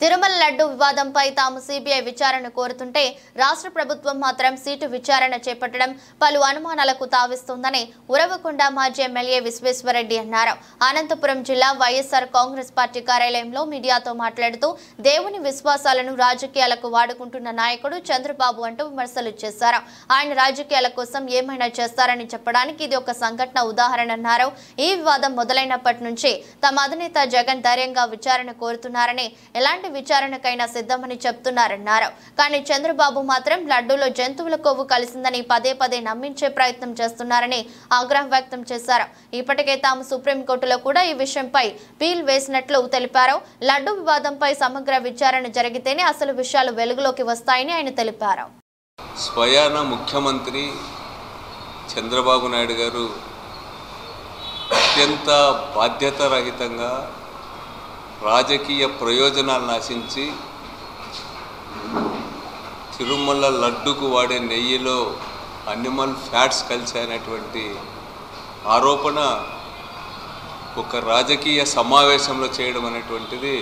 తిరుమల లడ్డు వివాదంపై తాము సిబిఐ విచారణ కోరుతుంటే రాష్ట్ర ప్రభుత్వం మాత్రం సీటు విచారణ చేపట్టడం పలు అనుమానాలకు తావిస్తోందని ఉరవకొండ మాజీ ఎమ్మెల్యే విశ్వేశ్వరరెడ్డి అన్నారు అనంతపురం జిల్లా వైఎస్ఆర్ కాంగ్రెస్ పార్టీ కార్యాలయంలో మీడియాతో మాట్లాడుతూ దేవుని విశ్వాసాలను రాజకీయాలకు వాడుకుంటున్న నాయకుడు చంద్రబాబు అంటూ విమర్శలు చేశారు ఆయన రాజకీయాల కోసం ఏమైనా చేస్తారని చెప్పడానికి ఇది ఒక సంఘటన ఉదాహరణ అన్నారు ఈ వివాదం మొదలైనప్పటి నుంచి తమ అధినేత జగన్ ధైర్యంగా విచారణ కోరుతున్నారని ఎలాంటి విచారణకైనా సిద్ధమని చెప్తున్నారన్నారు కానీ చంద్రబాబు మాత్రం లడ్డూలో జంతువుల కొవ్వు కలిసిందని పదే పదే నమ్మించే ప్రయత్నం చేస్తున్నారని ఆగ్రహం వ్యక్తం చేశారు ఇప్పటికే తాము సుప్రీంకోర్టులో కూడా ఈ విషయంపై పీల్ వేసినట్లు తెలిపారు లడ్డు వివాదంపై సమగ్ర విచారణ జరిగితేనే అసలు విషయాలు వెలుగులోకి వస్తాయని ఆయన తెలిపారు స్వయాన ముఖ్యమంత్రి చంద్రబాబు నాయుడు గారు అత్యంత బాధ్యతారహితంగా రాజకీయ ప్రయోజనాలను ఆశించి తిరుమల లడ్డుకు వాడే నెయ్యిలో అనిమల్ ఫ్యాట్స్ కలిసాయనేటువంటి ఆరోపణ ఒక రాజకీయ సమావేశంలో చేయడం అనేటువంటిది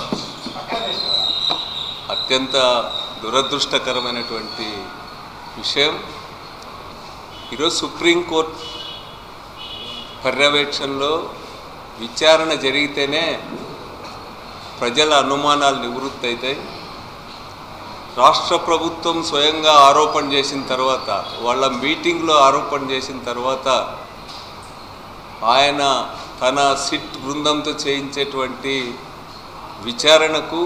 అత్యంత దురదృష్టకరమైనటువంటి విషయం ఈరోజు సుప్రీంకోర్టు పర్యవేక్షణలో విచారణ జరిగితేనే ప్రజల అనుమానాలు నివృత్తి అవుతాయి రాష్ట్ర ప్రభుత్వం స్వయంగా ఆరోపణ చేసిన తర్వాత వాళ్ళ మీటింగ్లో ఆరోపణ చేసిన తర్వాత ఆయన తన సిట్ బృందంతో చేయించేటువంటి విచారణకు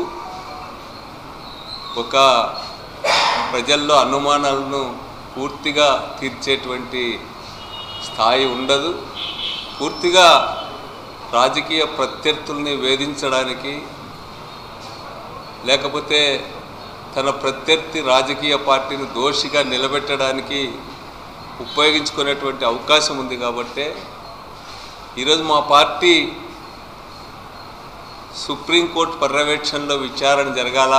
ఒక ప్రజల్లో అనుమానాలను పూర్తిగా తీర్చేటువంటి స్థాయి ఉండదు పూర్తిగా రాజకీయ ప్రత్యర్థుల్ని వేధించడానికి లేకపోతే తన ప్రత్యర్థి రాజకీయ పార్టీని దోషిగా నిలబెట్టడానికి ఉపయోగించుకునేటువంటి అవకాశం ఉంది కాబట్టే ఈరోజు మా పార్టీ సుప్రీంకోర్టు పర్యవేక్షణలో విచారణ జరగాల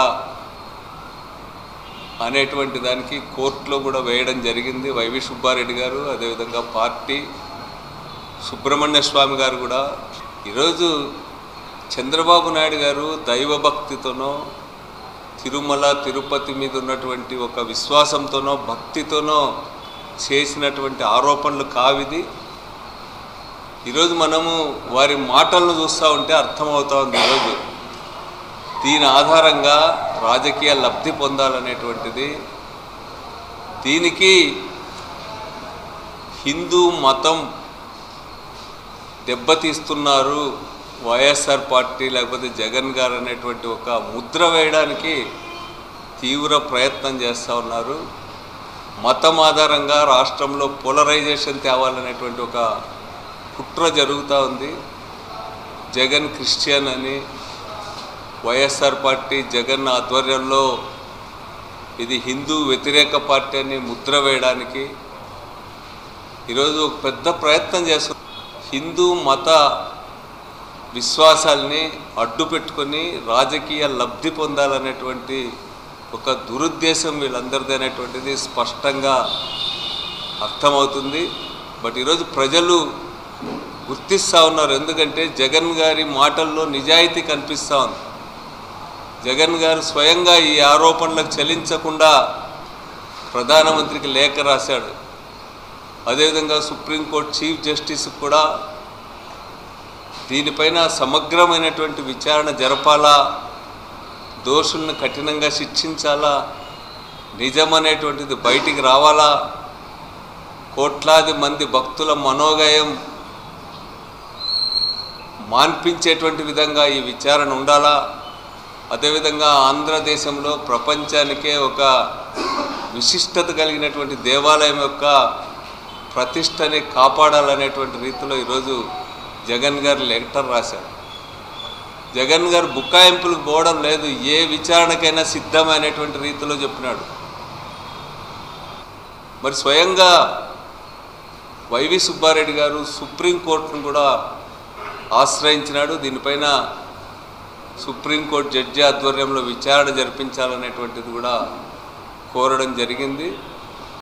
అనేటువంటి దానికి కోర్టులో కూడా వేయడం జరిగింది వైవి సుబ్బారెడ్డి గారు అదేవిధంగా పార్టీ సుబ్రహ్మణ్య స్వామి గారు కూడా ఈరోజు చంద్రబాబు నాయుడు గారు దైవభక్తితోనో తిరుమల తిరుపతి మీద ఉన్నటువంటి ఒక విశ్వాసంతోనో భక్తితోనో చేసినటువంటి ఆరోపణలు కావిది ఈరోజు మనము వారి మాటలను చూస్తూ ఉంటే అర్థమవుతా ఉంది ఈరోజు దీని ఆధారంగా రాజకీయ లబ్ధి పొందాలనేటువంటిది దీనికి హిందూ మతం దెబ్బతీస్తున్నారు వైఎస్ఆర్ పార్టీ లేకపోతే జగన్ గారు అనేటువంటి ఒక ముద్ర వేయడానికి తీవ్ర ప్రయత్నం చేస్తూ ఉన్నారు మతం ఆధారంగా రాష్ట్రంలో పోలరైజేషన్ తేవాలనేటువంటి ఒక కుట్ర జరుగుతూ ఉంది జగన్ క్రిస్టియన్ అని వైఎస్ఆర్ పార్టీ జగన్ ఆధ్వర్యంలో ఇది హిందూ వ్యతిరేక పార్టీ అని ముద్ర వేయడానికి ఈరోజు ఒక పెద్ద ప్రయత్నం చేస్తున్నారు హిందూ మత విశ్వాసాల్ని అడ్డు పెట్టుకొని రాజకీయ లబ్ధి పొందాలనేటువంటి ఒక దురుద్దేశం వీళ్ళందరిది అనేటువంటిది స్పష్టంగా అర్థమవుతుంది బట్ ఈరోజు ప్రజలు గుర్తిస్తూ ఉన్నారు ఎందుకంటే జగన్ గారి మాటల్లో నిజాయితీ కనిపిస్తూ ఉంది జగన్ గారు స్వయంగా ఈ ఆరోపణలకు చెల్లించకుండా ప్రధానమంత్రికి లేఖ రాశాడు అదేవిధంగా సుప్రీంకోర్టు చీఫ్ జస్టిస్ కూడా దీనిపైన సమగ్రమైనటువంటి విచారణ జరపాలా దోషులను కఠినంగా శిక్షించాలా నిజమనేటువంటిది బయటికి రావాలా కోట్లాది మంది భక్తుల మనోగయం మాన్పించేటువంటి విధంగా ఈ విచారణ ఉండాలా అదేవిధంగా ఆంధ్రదేశంలో ప్రపంచానికే ఒక విశిష్టత కలిగినటువంటి దేవాలయం యొక్క ప్రతిష్టని కాపాడాలనేటువంటి రీతిలో ఈరోజు జగన్ గారు లెటర్ రాశారు జగన్ గారు బుకాయింపులకు పోవడం లేదు ఏ విచారణకైనా సిద్ధమైనటువంటి రీతిలో చెప్పినాడు మరి స్వయంగా వైవి సుబ్బారెడ్డి గారు సుప్రీంకోర్టును కూడా ఆశ్రయించినాడు దీనిపైన సుప్రీంకోర్టు జడ్జి ఆధ్వర్యంలో విచారణ జరిపించాలనేటువంటిది కూడా కోరడం జరిగింది